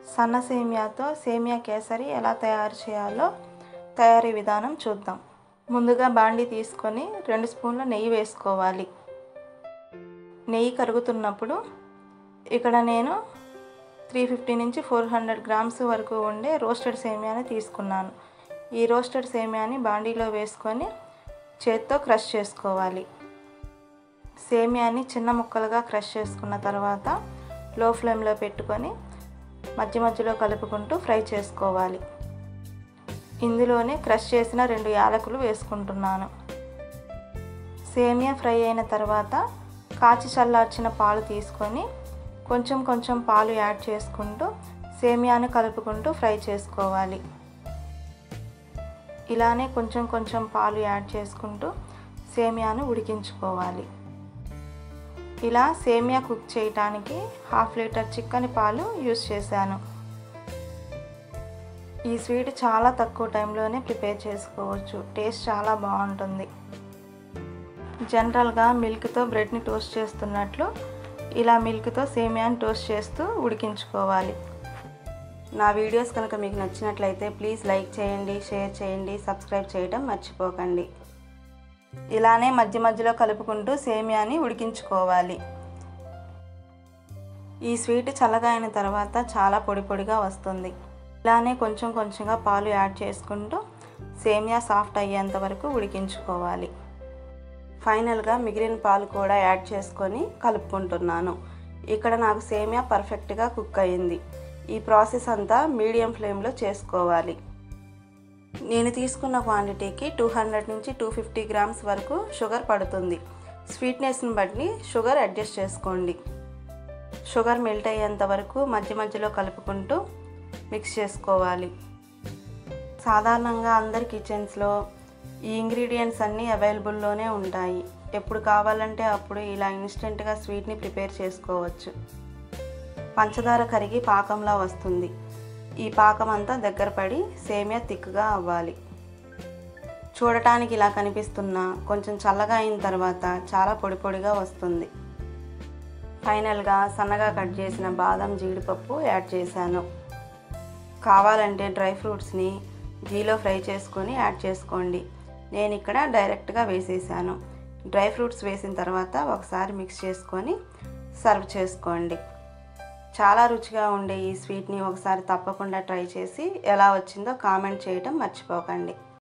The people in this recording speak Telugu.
సన్న సేమియాతో సేమియా కేసరి ఎలా తయారు చేయాలో తయారీ విధానం చూద్దాం ముందుగా బాండి తీసుకొని రెండు స్పూన్ల నెయ్యి వేసుకోవాలి నెయ్యి కరుగుతున్నప్పుడు ఇక్కడ నేను త్రీ ఫిఫ్టీ నుంచి ఫోర్ హండ్రెడ్ గ్రామ్స్ వరకు ఉండే రోస్టెడ్ సేమియాని తీసుకున్నాను ఈ రోస్టెడ్ సేమియాని బాండీలో వేసుకొని చేత్తో క్రష్ చేసుకోవాలి సేమియాని చిన్న ముక్కలుగా క్రష్ చేసుకున్న తర్వాత లో ఫ్లేమ్లో పెట్టుకొని మధ్య మధ్యలో కలుపుకుంటూ ఫ్రై చేసుకోవాలి ఇందులోనే క్రష్ చేసిన రెండు యాలకులు వేసుకుంటున్నాను సేమియా ఫ్రై అయిన తర్వాత కాచి చల్లార్చిన పాలు తీసుకొని కొంచెం కొంచెం పాలు యాడ్ చేసుకుంటూ సేమియాను కలుపుకుంటూ ఫ్రై చేసుకోవాలి ఇలానే కొంచెం కొంచెం పాలు యాడ్ చేసుకుంటూ సేమియాను ఉడికించుకోవాలి ఇలా సేమియా కుక్ చేయటానికి హాఫ్ లీటర్ చిక్కని పాలు యూస్ చేశాను ఈ స్వీట్ చాలా తక్కువ టైంలోనే ప్రిపేర్ చేసుకోవచ్చు టేస్ట్ చాలా బాగుంటుంది జనరల్గా మిల్క్తో బ్రెడ్ని టోస్ట్ చేస్తున్నట్లు ఇలా మిల్క్తో సేమియాని టోస్ట్ చేస్తూ ఉడికించుకోవాలి నా వీడియోస్ కనుక మీకు నచ్చినట్లయితే ప్లీజ్ లైక్ చేయండి షేర్ చేయండి సబ్స్క్రైబ్ చేయడం మర్చిపోకండి ఇలానే మధ్య మధ్యలో కలుపుకుంటూ సేమియాని ఉడికించుకోవాలి ఈ స్వీట్ చల్లగా అయిన తర్వాత చాలా పొడి పొడిగా వస్తుంది ఇలానే కొంచెం కొంచెంగా పాలు యాడ్ చేసుకుంటూ సేమియా సాఫ్ట్ అయ్యేంత వరకు ఉడికించుకోవాలి ఫైనల్గా మిగిలిన పాలు కూడా యాడ్ చేసుకొని కలుపుకుంటున్నాను ఇక్కడ నాకు సేమియా పర్ఫెక్ట్గా కుక్ అయింది ఈ ప్రాసెస్ అంతా మీడియం ఫ్లేమ్లో చేసుకోవాలి నేను తీసుకున్న క్వాంటిటీకి టూ హండ్రెడ్ నుంచి టూ ఫిఫ్టీ గ్రామ్స్ వరకు షుగర్ పడుతుంది స్వీట్నెస్ని బట్టి షుగర్ అడ్జస్ట్ చేసుకోండి షుగర్ మెల్ట్ అయ్యేంత వరకు మధ్య మధ్యలో కలుపుకుంటూ మిక్స్ చేసుకోవాలి సాధారణంగా అందరి కిచెన్స్లో ఈ ఇంగ్రీడియంట్స్ అన్నీ అవైలబుల్లోనే ఉంటాయి ఎప్పుడు కావాలంటే అప్పుడు ఇలా ఇన్స్టెంట్గా స్వీట్ని ప్రిపేర్ చేసుకోవచ్చు పంచదార కరిగి పాకంలా వస్తుంది ఈ పాకం అంతా దగ్గర పడి సేమియా తిక్కుగా అవ్వాలి చూడటానికి ఇలా కనిపిస్తున్నా కొంచెం చల్లగా అయిన తర్వాత చాలా పొడి పొడిగా వస్తుంది ఫైనల్గా సన్నగా కట్ చేసిన బాదం జీడిపప్పు యాడ్ చేశాను కావాలంటే డ్రై ఫ్రూట్స్ని గీలో ఫ్రై చేసుకొని యాడ్ చేసుకోండి నేను ఇక్కడ డైరెక్ట్గా వేసేసాను డ్రై ఫ్రూట్స్ వేసిన తర్వాత ఒకసారి మిక్స్ చేసుకొని సర్వ్ చేసుకోండి చాలా రుచిగా ఉండే ఈ స్వీట్ని ఒకసారి తప్పకుండా ట్రై చేసి ఎలా వచ్చిందో కామెంట్ చేయడం మర్చిపోకండి